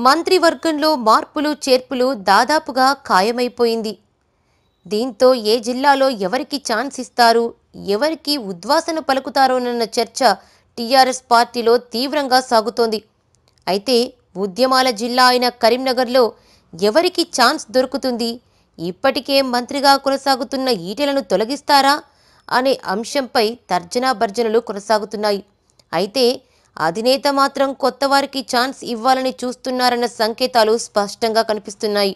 మంత్రివర్గంలో మార్పులు చేర్పులు దాదాపుగా ఖాయమైపోయింది దీంతో ఏ జిల్లాలో ఎవరికి ఛాన్స్ ఇస్తారు ఎవరికి ఉద్వాసన పలుకుతారోనన్న చర్చ టీఆర్ఎస్ పార్టీలో తీవ్రంగా సాగుతోంది అయితే ఉద్యమాల జిల్లా అయిన కరీంనగర్లో ఎవరికి ఛాన్స్ దొరుకుతుంది ఇప్పటికే మంత్రిగా కొనసాగుతున్న ఈటెలను తొలగిస్తారా అనే అంశంపై తర్జనా భర్జనలు కొనసాగుతున్నాయి అయితే అధినేత మాత్రం కొత్త వారికి ఛాన్స్ ఇవ్వాలని చూస్తున్నారన్న సంకేతాలు స్పష్టంగా కనిపిస్తున్నాయి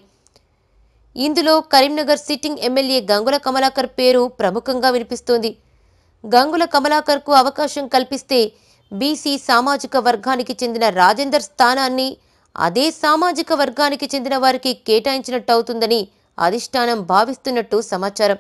ఇందులో కరీంనగర్ సిట్టింగ్ ఎమ్మెల్యే గంగుల కమలాకర్ పేరు ప్రముఖంగా వినిపిస్తోంది గంగుల కమలాకర్కు అవకాశం కల్పిస్తే బీసీ సామాజిక వర్గానికి చెందిన రాజేందర్ స్థానాన్ని అదే సామాజిక వర్గానికి చెందిన వారికి కేటాయించినట్టు అవుతుందని అధిష్టానం భావిస్తున్నట్టు సమాచారం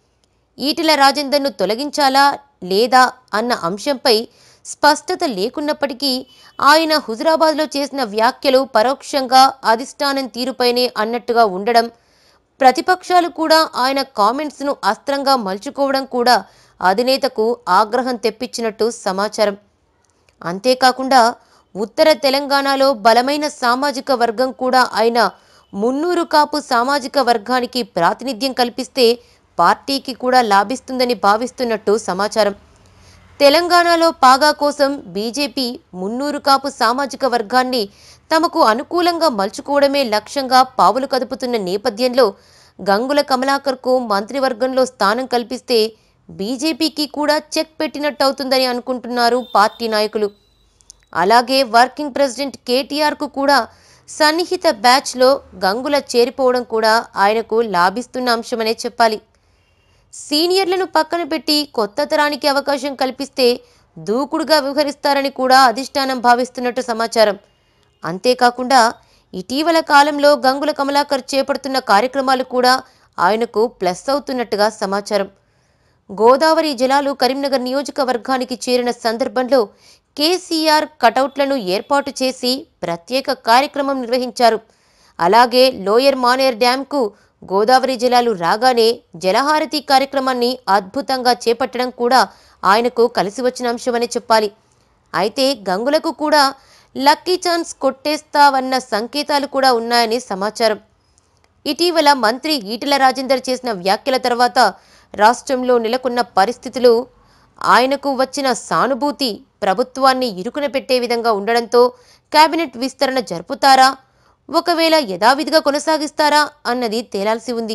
ఈటెల రాజేందర్ను తొలగించాలా లేదా అన్న అంశంపై స్పష్టత లేకున్నప్పటికీ ఆయన హుజురాబాద్లో చేసిన వ్యాఖ్యలు పరోక్షంగా అధిష్టానం తీరుపైనే అన్నట్టుగా ఉండడం ప్రతిపక్షాలు కూడా ఆయన కామెంట్స్ను అస్త్రంగా మలుచుకోవడం కూడా అధినేతకు ఆగ్రహం తెప్పించినట్టు సమాచారం అంతేకాకుండా ఉత్తర తెలంగాణలో బలమైన సామాజిక వర్గం కూడా అయిన మున్నూరు కాపు సామాజిక వర్గానికి ప్రాతినిధ్యం కల్పిస్తే పార్టీకి కూడా లాభిస్తుందని భావిస్తున్నట్టు సమాచారం తెలంగాణలో పాగా కోసం బీజేపీ మున్నూరు కాపు సామాజిక వర్గాన్ని తమకు అనుకూలంగా మలుచుకోవడమే లక్ష్యంగా పావులు కదుపుతున్న నేపథ్యంలో గంగుల కమలాకర్కు మంత్రివర్గంలో స్థానం కల్పిస్తే బీజేపీకి కూడా చెక్ పెట్టినట్టవుతుందని అనుకుంటున్నారు పార్టీ నాయకులు అలాగే వర్కింగ్ ప్రెసిడెంట్ కేటీఆర్కు కూడా సన్నిహిత బ్యాచ్లో గంగుల చేరిపోవడం కూడా ఆయనకు లాభిస్తున్న అంశమనే చెప్పాలి సీనియర్లను పక్కన పెట్టి కొత్త తరానికి అవకాశం కల్పిస్తే దూకుడుగా వ్యవహరిస్తారని కూడా అధిష్టానం భావిస్తున్నట్టు సమాచారం అంతేకాకుండా ఇటీవల కాలంలో గంగుల కమలాకర్ చేపడుతున్న కార్యక్రమాలు కూడా ఆయనకు ప్లస్ అవుతున్నట్టుగా సమాచారం గోదావరి జలాలు కరీంనగర్ నియోజకవర్గానికి చేరిన సందర్భంలో కేసీఆర్ కటౌట్లను ఏర్పాటు చేసి ప్రత్యేక కార్యక్రమం నిర్వహించారు అలాగే లోయర్ మానేర్ డ్యాంకు గోదావరి జలాలు రాగానే జలహారతి కార్యక్రమాన్ని అద్భుతంగా చేపట్టడం కూడా ఆయనకు కలిసి వచ్చిన అంశమని చెప్పాలి అయితే గంగులకు కూడా లక్కీ ఛాన్స్ కొట్టేస్తావన్న సంకేతాలు కూడా ఉన్నాయని సమాచారం ఇటీవల మంత్రి ఈటెల రాజేందర్ చేసిన వ్యాఖ్యల తర్వాత రాష్ట్రంలో నెలకొన్న పరిస్థితులు ఆయనకు వచ్చిన సానుభూతి ప్రభుత్వాన్ని ఇరుకున పెట్టే విధంగా ఉండడంతో కేబినెట్ విస్తరణ జరుపుతారా ఒకవేళ యథావిధిగా కొనసాగిస్తారా అన్నది తేలాల్సి ఉంది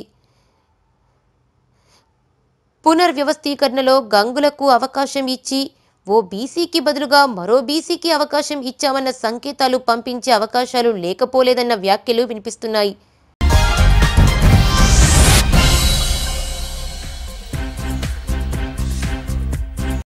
పునర్వ్యవస్థీకరణలో గంగులకు అవకాశం ఇచ్చి ఓ బీసీకి బదులుగా మరో బీసీకి అవకాశం ఇచ్చామన్న సంకేతాలు పంపించే అవకాశాలు లేకపోలేదన్న వ్యాఖ్యలు వినిపిస్తున్నాయి